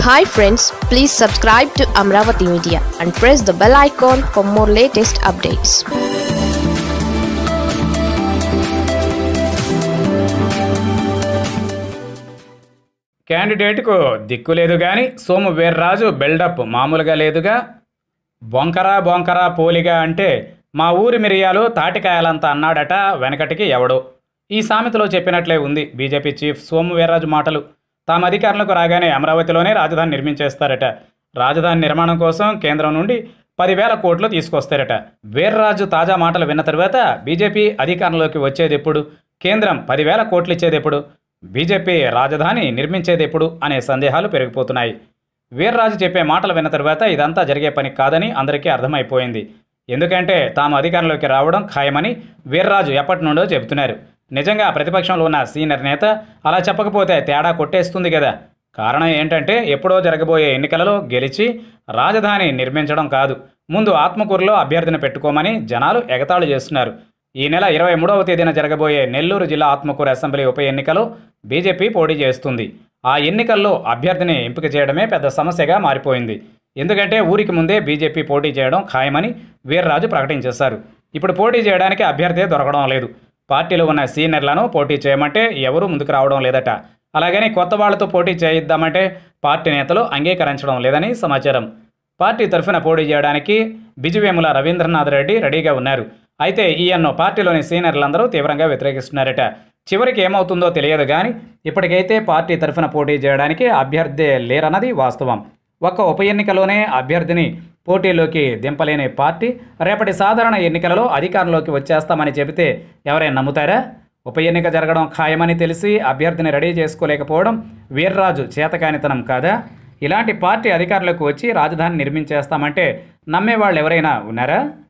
hi friends please subscribe to Amaravati media and press the bell icon for more latest updates క్యాండిడేట్కు దిక్కు లేదు కానీ Somu Veerraju buildup మామూలుగా లేదుగా బొంకరా బొంకరా పోలిగా అంటే మా ఊరి మిరియాలు తాటికాయలంత అన్నాడట వెనకటికి ఎవడు ఈ సామెతలో చెప్పినట్లే ఉంది బీజేపీ చీఫ్ సోము వీర్రాజు మాటలు తాము అధికారంలోకి రాగానే అమరావతిలోనే రాజధాని నిర్మించేస్తారట రాజధాని నిర్మాణం కోసం కేంద్రం నుండి పదివేల కోట్లు తీసుకొస్తారట వీర్రాజు తాజా మాటలు విన్న తర్వాత బీజేపీ అధికారంలోకి వచ్చేది ఎప్పుడు కేంద్రం పదివేల కోట్లు ఇచ్చేది ఎప్పుడు బీజేపీ రాజధాని నిర్మించేది ఎప్పుడు అనే సందేహాలు పెరిగిపోతున్నాయి వీర్రాజు చెప్పే మాటలు విన్న తర్వాత ఇదంతా జరిగే పని కాదని అందరికీ అర్థమైపోయింది ఎందుకంటే తాము అధికారంలోకి రావడం ఖాయమని వీర్రాజు ఎప్పటి నుండో చెబుతున్నారు నిజంగా ప్రతిపక్షంలో ఉన్న సీనియర్ నేత అలా చెప్పకపోతే తేడా కొట్టేస్తుంది కదా కారణం ఏంటంటే ఎప్పుడో జరగబోయే ఎన్నికలలో గెలిచి రాజధాని నిర్మించడం కాదు ముందు ఆత్మకూరులో అభ్యర్థిని పెట్టుకోమని జనాలు ఎగతాళి చేస్తున్నారు ఈ నెల ఇరవై మూడవ తేదీన జరగబోయే నెల్లూరు జిల్లా ఆత్మకూరు అసెంబ్లీ ఉప ఎన్నికలో బీజేపీ పోటీ చేస్తుంది ఆ ఎన్నికల్లో అభ్యర్థిని ఎంపిక చేయడమే పెద్ద సమస్యగా మారిపోయింది ఎందుకంటే ఊరికి ముందే బీజేపీ పోటీ చేయడం ఖాయమని వీర్రాజు ప్రకటించేశారు ఇప్పుడు పోటీ చేయడానికి అభ్యర్థి దొరకడం లేదు పార్టీలో ఉన్న సీనియర్లను పోటీ చేయమంటే ఎవరూ ముందుకు రావడం లేదట అలాగని కొత్త వాళ్లతో పోటీ చేయిద్దామంటే పార్టీ నేతలు అంగీకరించడం లేదని సమాచారం పార్టీ తరఫున పోటీ చేయడానికి బిజువేముల రవీంద్రనాథ్ రెడ్డి రెడీగా ఉన్నారు అయితే ఈయన్ను పార్టీలోని సీనియర్లందరూ తీవ్రంగా వ్యతిరేకిస్తున్నారట చివరికి ఏమవుతుందో తెలియదు కానీ ఇప్పటికైతే పార్టీ తరఫున పోటీ చేయడానికి అభ్యర్థి లేరన్నది వాస్తవం ఒక్క ఉప ఎన్నికలోనే అభ్యర్థిని పోటీలోకి దింపలేని పార్టీ రేపటి సాధారణ ఎన్నికలలో అధికారంలోకి వచ్చేస్తామని చెబితే ఎవరైనా నమ్ముతారా ఉప ఎన్నిక జరగడం ఖాయమని తెలిసి అభ్యర్థిని రెడీ చేసుకోలేకపోవడం వీర్రాజు చేతకానితనం కాదా ఇలాంటి పార్టీ అధికారంలోకి వచ్చి రాజధాని నిర్మించేస్తామంటే నమ్మేవాళ్ళు ఎవరైనా ఉన్నారా